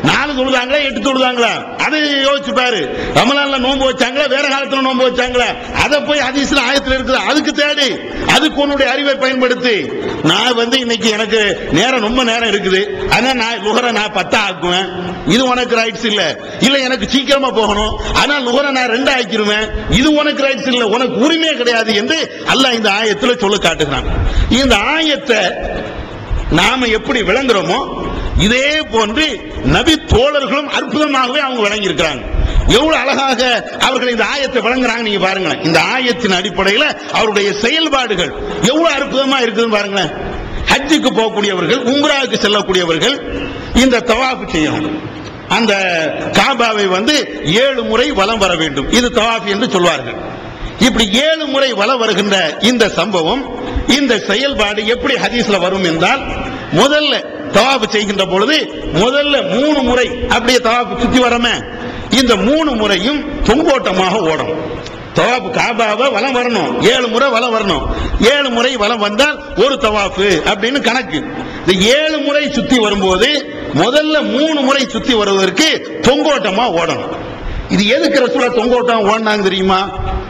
நாலு தொழுதாங்களா எட்டு தொழுதாங்களா அதை யோசிச்சு பாரு ரமலான்ல நோன்பு வச்சாங்களா வேற காலத்துல நோன்பு வச்சாங்களா அதை போய் ஹதீஸ்ல ஆயத்துல இருக்குது அதுக்கு தேடு அதுக்கு உன்னுடைய அறிவை பயன்படுத்தி நான் வந்து இன்னைக்கு எனக்கு நேரம் ரொம்ப நேரம் இருக்குது ஆனா நான் லுகரை நான் பத்தா ஆக்குவேன் இது உனக்கு ரைட்ஸ் இல்ல இல்ல எனக்கு சீக்கிரமா போகணும் ஆனா லுகரை நான் ரெண்டு ஆக்கிருவேன் இது உனக்கு ரைட்ஸ் இல்ல உனக்கு உரிமையே கிடையாது என்று அல்லாஹ் இந்த ஆயத்துல சொல்ல காட்டுகிறான் இந்த ஆயத்தை நாம எப்படி விளங்குறோமோ இதே போன்று நபி தோழர்களும் அற்புதமாகவே அவங்க விளங்கி இருக்கிறாங்க எவ்வளவு அழகாக அவர்கள் இந்த ஆயத்தை விளங்குறாங்க நீங்க பாருங்களேன் இந்த ஆயத்தின் அடிப்படையில் அவருடைய செயல்பாடுகள் எவ்வளவு அற்புதமா இருக்குதுன்னு பாருங்களேன் ஹஜ்ஜுக்கு போகக்கூடியவர்கள் உம்ராவுக்கு செல்லக்கூடியவர்கள் இந்த தவாஃப் செய்யணும் அந்த காபாவை வந்து ஏழு முறை வலம் வர வேண்டும் இது தவாஃப் என்று சொல்வார்கள் இப்படி ஏழு முறை வலம் வருகின்ற இந்த சம்பவம் இந்த செயல்பாடு எப்படி ஹதீஸ்ல வரும் என்றால் முதல்ல தவாப்பு செய்கின்ற பொழுது முதல்ல மூணு முறை அப்படியே தவாப்பு சுத்தி வரமே இந்த மூணு முறையும் தொங்கோட்டமாக ஓடும் தவாப்பு காபாவை வலம் வரணும் ஏழு முறை வலம் வரணும் ஏழு முறை வலம் வந்தால் ஒரு தவாப்பு அப்படின்னு கணக்கு இந்த ஏழு முறை சுத்தி வரும்போது முதல்ல மூணு முறை சுத்தி வருவதற்கு தொங்கோட்டமா ஓடணும் இது எதுக்கு ரசூலா தொங்கோட்டம் ஓடினாங்க தெரியுமா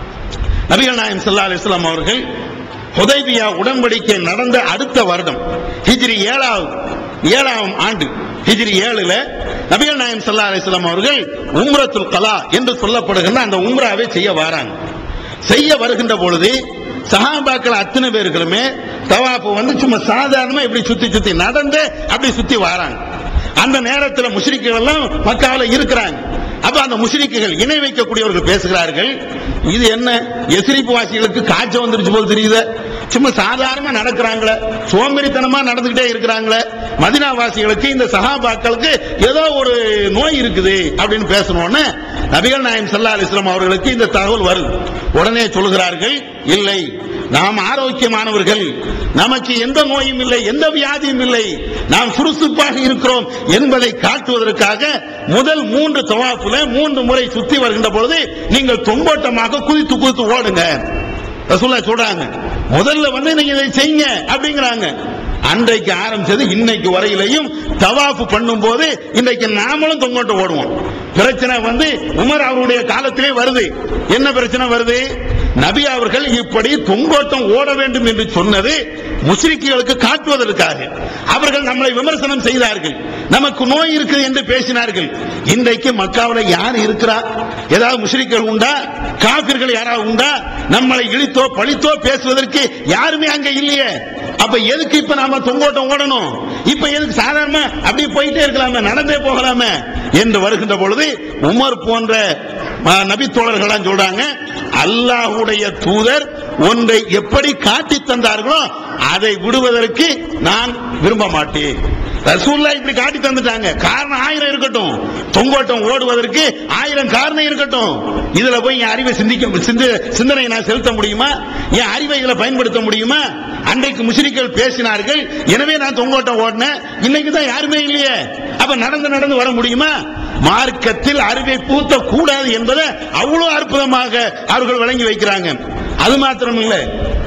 நபிகள் நாயம் சல்லா அலிஸ்லாம் அவர்கள் ஹுதைபியா உடன்படிக்கை நடந்த அடுத்த வருடம் ஹிஜ்ரி ஏழாவது ஏழாம் ஆண்டு ஹிஜ்ரி ஏழுல நபிகள் நாயம் சல்லா அலிஸ்லாம் அவர்கள் உம்ரத்துல் கலா என்று சொல்லப்படுகின்ற அந்த உம்ராவை செய்ய வராங்க செய்ய வருகின்ற பொழுது சஹாபாக்கள் அத்தனை பேருக்குமே தவாப்பு வந்து சும்மா சாதாரணமா இப்படி சுத்தி சுத்தி நடந்து அப்படி சுத்தி வராங்க அந்த நேரத்தில் முஷ்ரிக்குகள் எல்லாம் மக்கால இருக்கிறாங்க அப்ப அந்த முஷ்ரிக்குகள் இணை வைக்கக்கூடியவர்கள் பேசுகிறார்கள் இது என்ன எசிரிப்பு வாசிகளுக்கு காய்ச்சல் வந்துருச்சு போல் தெரியுது சும்மா சாதாரணமா நடக்கிறாங்களே சோம்பேறித்தனமா நடந்துகிட்டே இருக்கிறாங்களே மதினா வாசிகளுக்கு இந்த சஹாபாக்களுக்கு ஏதோ ஒரு நோய் இருக்குது அப்படின்னு பேசணும்னு நபிகள் நாயம் சல்லா அலிஸ்லாம் அவர்களுக்கு இந்த தகவல் வருது உடனே சொல்கிறார்கள் இல்லை நாம் ஆரோக்கியமானவர்கள் நமக்கு எந்த நோயும் இல்லை எந்த வியாதியும் இல்லை நாம் சுறுசுறுப்பாக இருக்கிறோம் என்பதை காட்டுவதற்காக முதல் மூன்று தவாப்புல மூன்று முறை சுத்தி வருகின்ற பொழுது நீங்கள் தொங்கோட்டமாக குதித்து குதித்து ஓடுங்க ரசூல்லா சொல்றாங்க முதல்ல வந்து நீங்க இதை செய்யுங்க அப்படிங்கிறாங்க அன்றைக்கு ஆரம்பிச்சது இன்னைக்கு வரையிலையும் தவாஃப் பண்ணும் போது இன்றைக்கு நாமளும் தொங்கோட்டு ஓடுவோம் பிரச்சனை வந்து உமர் அவருடைய காலத்திலே வருது என்ன பிரச்சனை வருது நபி அவர்கள் இப்படி தொங்கோட்டம் ஓட வேண்டும் என்று சொன்னது முஸ்லிக்குகளுக்கு காட்டுவதற்காக அவர்கள் நம்மளை விமர்சனம் செய்தார்கள் நமக்கு நோய் இருக்குது என்று பேசினார்கள் இன்றைக்கு மக்காவில் யார் இருக்கிறா ஏதாவது முஸ்லிக்கள் உண்டா காபிர்கள் யாராவது உண்டா நம்மளை இழித்தோ பழித்தோ பேசுவதற்கு யாருமே அங்க இல்லையே அப்ப எதுக்கு இப்ப நாம தொங்கோட்டம் ஓடணும் இப்ப எதுக்கு சாதாரண அப்படியே போயிட்டே இருக்கலாமே நடந்தே போகலாமே என்று வருகின்ற பொழுது உமர் போன்ற ம- நபி தோழர்கள்லாம் சொல்றாங்க அல்லாஹ்வுடைய தூதர் ஒன்றை எப்படி காட்டி தந்தார்களோ அதை விடுவதற்கு நான் விரும்ப மாட்டேன் ரசூல்லா இப்படி காட்டி தந்துட்டாங்க காரணம் ஆயிரம் இருக்கட்டும் தொங்கோட்டம் ஓடுவதற்கு ஆயிரம் காரணம் இருக்கட்டும் இதுல போய் என் அறிவை சிந்திக்க சிந்த சிந்தனையை நான் செலுத்த முடியுமா என் அறிவை இதுல பயன்படுத்த முடியுமா அன்றைக்கு முஸ்லிம்கள் பேசினார்கள் எனவே நான் தொங்கோட்டம் ஓடினேன் இன்னைக்கு தான் யாருமே இல்லையே அப்ப நடந்து நடந்து வர முடியுமா மார்க்கத்தில் அறிவை பூத்த கூடாது என்பதை அவ்வளவு அற்புதமாக அவர்கள் வழங்கி வைக்கிறாங்க அது மாத்திரம் இல்லை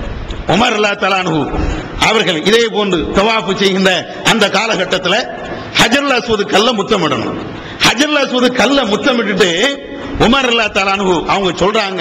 உமர் அல்லா தலானு அவர்கள் இதே போன்று தவாஃபு செய்கின்ற அந்த காலகட்டத்தில் ஹஜர்லா சூது கல்ல முத்தமிடணும் ஹஜர்லா சூது கல்ல முத்தமிட்டுட்டு உமர் அல்லா தலானு அவங்க சொல்றாங்க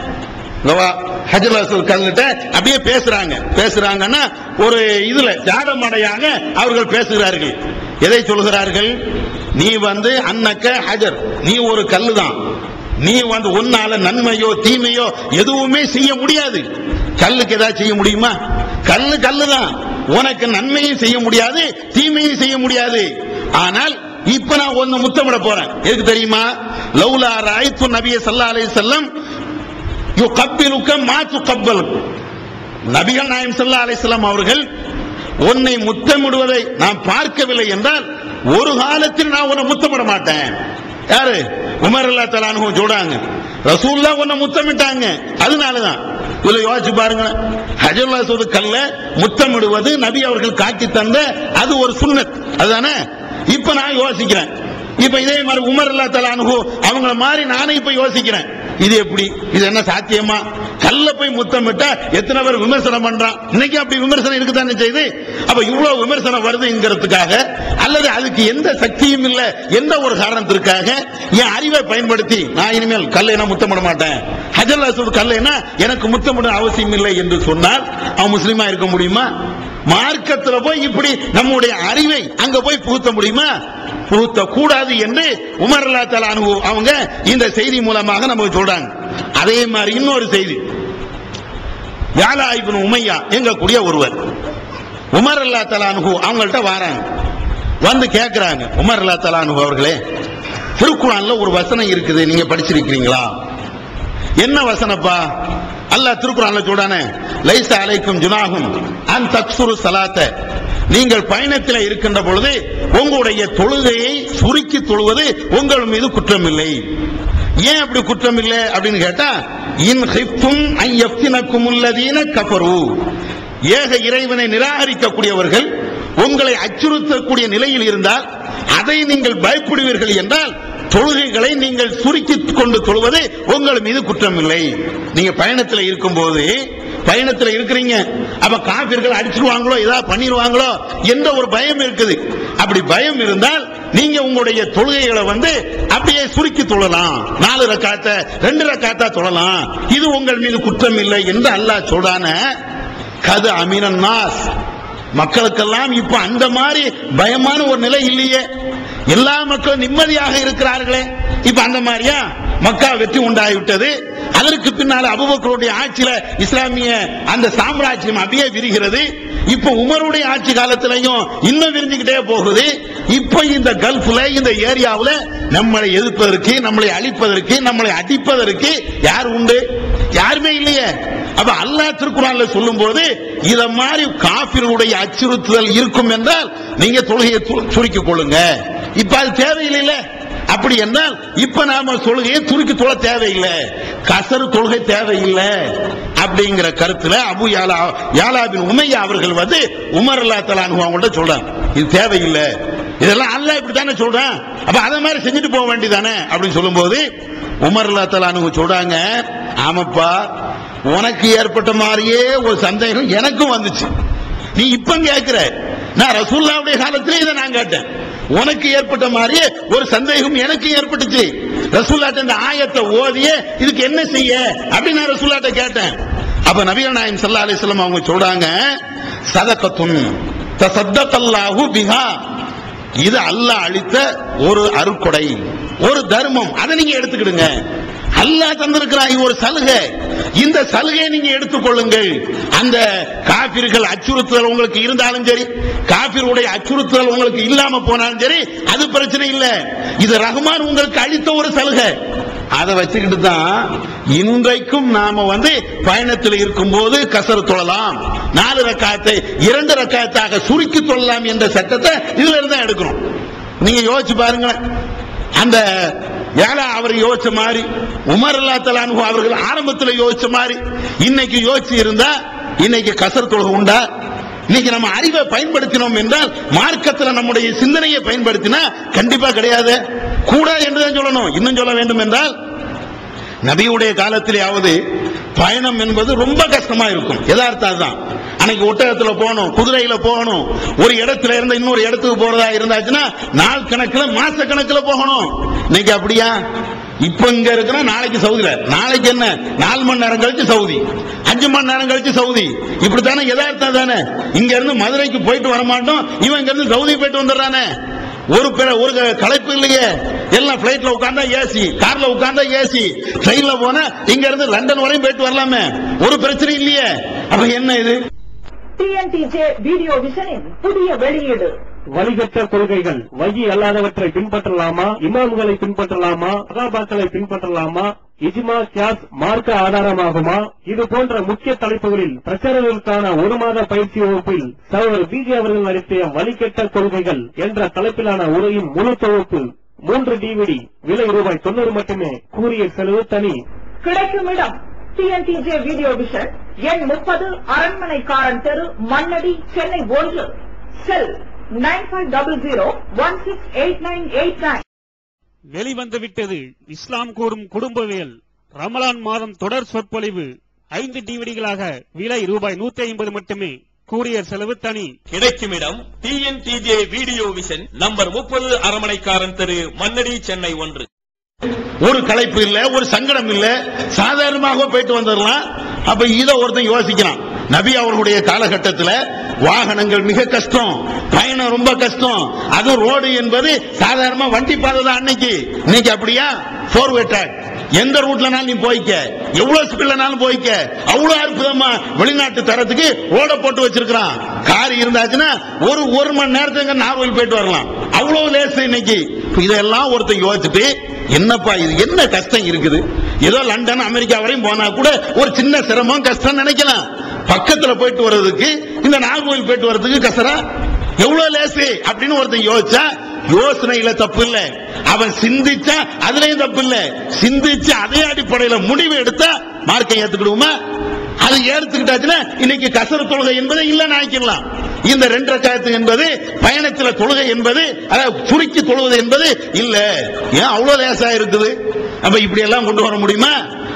ஹஜர்லா சூது கல்லிட்ட அப்படியே பேசுறாங்க பேசுறாங்கன்னா ஒரு இதுல ஜாடமடையாக அவர்கள் பேசுகிறார்கள் எதை சொல்கிறார்கள் நீ வந்து அன்னக்க ஹஜர் நீ ஒரு கல்லு தான் நீ வந்து உன்னால நன்மையோ தீமையோ எதுவுமே செய்ய முடியாது கல்லுக்கு ஏதாவது செய்ய முடியுமா கல்லு கல்லு தான் உனக்கு நன்மையும் செய்ய முடியாது தீமையும் செய்ய முடியாது ஆனால் இப்ப நான் ஒன்னு முத்தமிட போறேன் எதுக்கு தெரியுமா லவ்லா ராய்த்து நபிய சல்லா அலைஹி செல்லம் யு கப்பிலுக்க மாத்து கப்பல் நபிகள் நாயம் சல்லா அலிஸ்லாம் அவர்கள் உன்னை முத்தமிடுவதை நான் பார்க்கவில்லை என்றால் ஒரு காலத்தில் நான் உன்னை முத்தமிட மாட்டேன் யாரு உமர் அல்லா தலானு சொல்றாங்க ரசூல்லா உன்னை முத்தமிட்டாங்க அதனாலதான் இதுல யோசிச்சு பாருங்க ஹஜர்லா சூது கல்ல முத்தமிடுவது நபி அவர்கள் காட்டி தந்த அது ஒரு சுன்னத் அதுதானே இப்ப நான் யோசிக்கிறேன் இப்ப இதே மாதிரி உமர் அல்லா தலானு அவங்கள மாதிரி நானே இப்ப யோசிக்கிறேன் இது எப்படி இது என்ன சாத்தியமா கல்ல போய் முத்தமிட்டா எத்தனை பேர் விமர்சனம் பண்றான் இன்னைக்கு அப்படி விமர்சனம் இருக்குதானே செய்து அப்ப இவ்வளவு விமர்சனம் வருதுங்கிறதுக்காக அல்லது அதுக்கு எந்த சக்தியும் இல்ல எந்த ஒரு காரணத்திற்காக என் அறிவை பயன்படுத்தி நான் இனிமேல் கல்லைனா முத்தமிட மாட்டேன் ஹஜர் அசூத் கல்லைனா எனக்கு முத்தமிட அவசியம் இல்லை என்று சொன்னால் அவன் முஸ்லீமா இருக்க முடியுமா மார்க்கத்துல போய் இப்படி நம்முடைய அறிவை அங்க போய் புகுத்த முடியுமா புகுத்த கூடாது என்று உமர் அல்லா தலா அவங்க இந்த செய்தி மூலமாக நமக்கு சொல்றாங்க அதே மாதிரி இன்னொரு செய்தி யாலா இப்னு உமையா எங்க கூடிய ஒருவர் உமர் அல்லா தலானுகு அவங்கள்ட்ட வராங்க வந்து கேக்குறாங்க உமர் அல்லா தலானுகு அவர்களே திருக்குறான்ல ஒரு வசனம் இருக்குது நீங்க படிச்சிருக்கிறீங்களா என்ன வசனப்பா அல்லாஹ் திருக்குறான்ல சொல்றானே லைச அலைக்கும் ஜுனாகும் அன் தக்சுரு சலாத்த நீங்கள் பயணத்தில் இருக்கின்ற பொழுது உங்களுடைய தொழுகையை சுருக்கி தொழுவது உங்கள் மீது குற்றம் இல்லை ஏன் அப்படி குற்றம் இல்லை அப்படின்னு கேட்டா இன் ஹிப்தும் ஐ எஃப்தினக்கும் உள்ளதீன கஃபரு ஏக இறைவனை நிராகரிக்கக்கூடியவர்கள் உங்களை அச்சுறுத்தக்கூடிய நிலையில் இருந்தால் அதை நீங்கள் பயப்படுவீர்கள் என்றால் தொழுகைகளை நீங்கள் சுருக்கி கொண்டு தொழுவது உங்கள் மீது குற்றம் இல்லை நீங்க பயணத்தில் இருக்கும்போது பயணத்தில் இருக்கிறீங்க அப்ப காபிர்கள் அடிச்சிருவாங்களோ ஏதாவது பண்ணிடுவாங்களோ என்ற ஒரு பயம் இருக்குது அப்படி பயம் இருந்தால் நீங்க உங்களுடைய தொழுகைகளை வந்து அப்படியே சுருக்கி தொழலாம் நாலு ரக்காத்த ரெண்டு ரக்காத்தா தொழலாம் இது உங்கள் மீது குற்றம் இல்லை என்று அல்லாஹ் சொல்றான கது அமீனன் நாஸ் மக்களுக்கெல்லாம் இப்ப அந்த மாதிரி பயமான ஒரு நிலை இல்லையே எல்லா மக்களும் நிம்மதியாக இருக்கிறார்களே இப்ப அந்த மாதிரியா மக்கா வெற்றி உண்டாகிவிட்டது அதற்கு பின்னால் அபுபக்கருடைய ஆட்சியில இஸ்லாமிய அந்த சாம்ராஜ்யம் அப்படியே விரிகிறது இப்ப உமருடைய ஆட்சி காலத்திலையும் இன்னும் விரிஞ்சுக்கிட்டே போகுது இப்ப இந்த கல்ஃப்ல இந்த ஏரியாவுல நம்மளை எதிர்ப்பதற்கு நம்மளை அழிப்பதற்கு நம்மளை அடிப்பதற்கு யார் உண்டு யாருமே இல்லையே அப்ப அல்லாஹ் திருக்குறான்ல சொல்லும் போது இத மாதிரி காபிர்களுடைய அச்சுறுத்துதல் இருக்கும் என்றால் நீங்க தொழுகையை சு- சுருக்கிக் கொள்ளுங்க இப்ப அது தேவையில்லை அப்படி என்றால் இப்ப நாம தொழுகையை துருக்கி தொழ தேவையில்லை கசரு தொழுகை தேவையில்லை அப்படிங்கிற கருத்துல அபு யாலா யாலாபின் உமையா அவர்கள் வந்து உமர் அல்லா தலானு அவங்கள்ட்ட சொல்றாங்க இது தேவையில்லை இதெல்லாம் அல்லாஹ் இப்படி தானே சொல்றான் அப்ப அதை மாதிரி செஞ்சுட்டு போக வேண்டியதானே அப்படின்னு சொல்லும்போது உமர் அல்லா தலானு சொல்றாங்க ஆமாப்பா உனக்கு ஏற்பட்ட மாதிரியே ஒரு சந்தேகம் எனக்கும் வந்துச்சு நீ இப்ப கேட்கிற நான் ரசூல்லாவுடைய காலத்திலே இதை நான் கேட்டேன் உனக்கு ஏற்பட்ட மாதிரியே ஒரு சந்தேகம் எனக்கு ஏற்பட்டுச்சு ரசூல்லாட்ட இந்த ஆயத்தை ஓதிய இதுக்கு என்ன செய்ய அப்படின்னு நான் ரசூல்லாட்ட கேட்டேன் அப்ப நபிகள் நாயம் சல்லா அலிஸ்லாம் அவங்க சொல்றாங்க சதகத்துன் தசத்தல்லாஹு பிஹா இது அல்லாஹ் அளித்த ஒரு அருட்கொடை ஒரு தர்மம் அதை நீங்க எடுத்துக்கிடுங்க அல்லாஹ் தந்திருக்கிறான் இது ஒரு சலுகை இந்த சலுகையை நீங்க எடுத்துக்கொள்ளுங்கள் அந்த காபிர்கள் அச்சுறுத்தல் உங்களுக்கு இருந்தாலும் சரி காபிர்களுடைய அச்சுறுத்தல் உங்களுக்கு இல்லாம போனாலும் சரி அது பிரச்சனை இல்ல இது ரஹ்மான் உங்களுக்கு அளித்த ஒரு சலுகை அதை வச்சுக்கிட்டு தான் இன்றைக்கும் நாம வந்து பயணத்தில் இருக்கும்போது கசர் தொழலாம் நாலு ரக்காத்தை இரண்டு ரக்காத்தாக சுருக்கி தொழலாம் என்ற சட்டத்தை இதுல இருந்து தான் எடுக்கிறோம் நீங்க யோசிச்சு பாருங்களேன் அந்த ஏழா அவர் யோசிச்ச மாதிரி உமர் அல்லா தலானு அவர்கள் ஆரம்பத்தில் யோசிச்ச மாதிரி இன்னைக்கு யோசிச்சு இருந்தா இன்னைக்கு கசர் தொழுகை உண்டா இன்னைக்கு நம்ம அறிவை பயன்படுத்தினோம் என்றால் மார்க்கத்தில் நம்முடைய சிந்தனையை பயன்படுத்தினா கண்டிப்பா கிடையாது கூட என்றுதான் சொல்லணும் இன்னும் சொல்ல வேண்டும் என்றால் நபியுடைய காலத்திலேயாவது பயணம் என்பது ரொம்ப கஷ்டமா இருக்கும் யதார்த்தம் தான் அன்னைக்கு ஒட்டகத்துல போகணும் குதிரையில போகணும் ஒரு இடத்துல இருந்து இன்னொரு இடத்துக்கு போறதா இருந்தாச்சுன்னா நாள் கணக்குல மாச கணக்குல போகணும் இன்னைக்கு அப்படியா இப்ப இங்க இருக்கிற நாளைக்கு சவுதியில நாளைக்கு என்ன நாலு மணி நேரம் கழிச்சு சவுதி அஞ்சு மணி நேரம் கழிச்சு சவுதி இப்படித்தானே யதார்த்தம் தானே இங்க இருந்து மதுரைக்கு போயிட்டு வர மாட்டோம் இவன் இங்க இருந்து சவுதி போயிட்டு வந்துடுறானே ஒரு பிற ஒரு க- களைப்பு இல்லையே எல்லாம் பிளைட்ல உட்கார்ந்தா ஏசி கார்ல உட்கார்ந்தா ஏசி ட்ரெயின்ல போனா இங்க இருந்து லண்டன் வரையும் போயிட்டு வரலாமே ஒரு பிரச்சனை இல்லையே அப்ப என்ன இது டிஎன்டிஜே வீடியோ விஷனின் புதிய வெளியீடு வழிகட்ட கொள்கைகள் வகி அல்லாதவற்றை பின்பற்றலாமா இமாம்களை பின்பற்றலாமா சகாபாக்களை பின்பற்றலாமா இஜ்மா கியாஸ் மார்க்க ஆதாரமாகுமா இது போன்ற முக்கிய தலைப்புகளில் பிரச்சாரங்களுக்கான ஒரு மாத பயிற்சி வகுப்பில் சகோதரர் பிஜே அவர்கள் நடத்திய வழிகட்ட கொள்கைகள் என்ற தலைப்பிலான உரையின் முழு தொகுப்பு மூன்று டிவிடி விலை ரூபாய் தொண்ணூறு மட்டுமே கூறிய செலவு தனி கிடைக்கும் இடம் டிஎன்டிஜே வீடியோ விஷன் எண் முப்பது அரண்மனைக்காரன் தெரு மண்ணடி சென்னை ஒன்று cell nine five double zero one six eight nine eight nine வெளிவந்துவிட்டது இஸ்லாம் கூறும் குடும்பவியல் ரமலான் மாதம் தொடர் சொற்பொழிவு ஐந்து டிவிடிகளாக விலை ரூபாய் நூத்தி ஐம்பது மட்டுமே கூரியர் செலவு தனி கிடைக்கும் இடம் டிஎன்டிஜே வீடியோ விஷன் நம்பர் முப்பது அரமனைக்காரன் தெரு மன்னடி சென்னை ஒன்று ஒரு களைப்பு இல்ல ஒரு சங்கடம் இல்ல சாதாரணமாக போயிட்டு வந்துடலாம் அப்ப இத ஒருத்தன் யோசிக்கிறான் நபி அவர்களுடைய காலகட்டத்தில் வாகனங்கள் மிக கஷ்டம் பயணம் ரொம்ப கஷ்டம் அதுவும் ரோடு என்பது சாதாரணமா வண்டி பாதை தான் அன்னைக்கு இன்னைக்கு அப்படியா போர் ட்ராக் எந்த ரூட்லனாலும் நீ போய்க்க எவ்வளவு ஸ்பீட்லனாலும் போய்க்க அவ்வளவு அற்புதமா வெளிநாட்டு தரத்துக்கு ரோட போட்டு வச்சிருக்கிறான் கார் இருந்தாச்சுன்னா ஒரு ஒரு மணி நேரத்துக்கு நார்வல் போயிட்டு வரலாம் அவ்வளவு லேஸ் இன்னைக்கு இப்ப இதெல்லாம் ஒருத்தன் யோசிச்சுட்டு என்னப்பா இது என்ன கஷ்டம் இருக்குது ஏதோ லண்டன் அமெரிக்கா வரையும் போனா கூட ஒரு சின்ன சிரமம் கஷ்டம் நினைக்கலாம் பக்கத்துல போயிட்டு வர்றதுக்கு இந்த நாகர்கோவில் போயிட்டு வர்றதுக்கு கஷ்டம் எவ்வளவு லேசு அப்படின்னு ஒருத்தன் யோசிச்சா யோசனையில தப்பு இல்ல அவன் சிந்திச்சா அதுலயும் தப்பு இல்ல சிந்திச்சு அதே அடிப்படையில முடிவு எடுத்தா மார்க்கை ஏத்துக்கிடுவோமா அது எடுத்துக்கிட்டாச்சுன்னா இன்னைக்கு கசர தொழுகை என்பதை இல்ல நினைக்கலாம் இந்த ரெண்டு ரக்காயத்து என்பது பயணத்துல தொழுகை என்பது அதாவது சுருக்கி தொழுவது என்பது இல்ல ஏன் அவ்வளவு லேசா இருக்குது அப்ப இப்படி எல்லாம் கொண்டு வர முடியுமா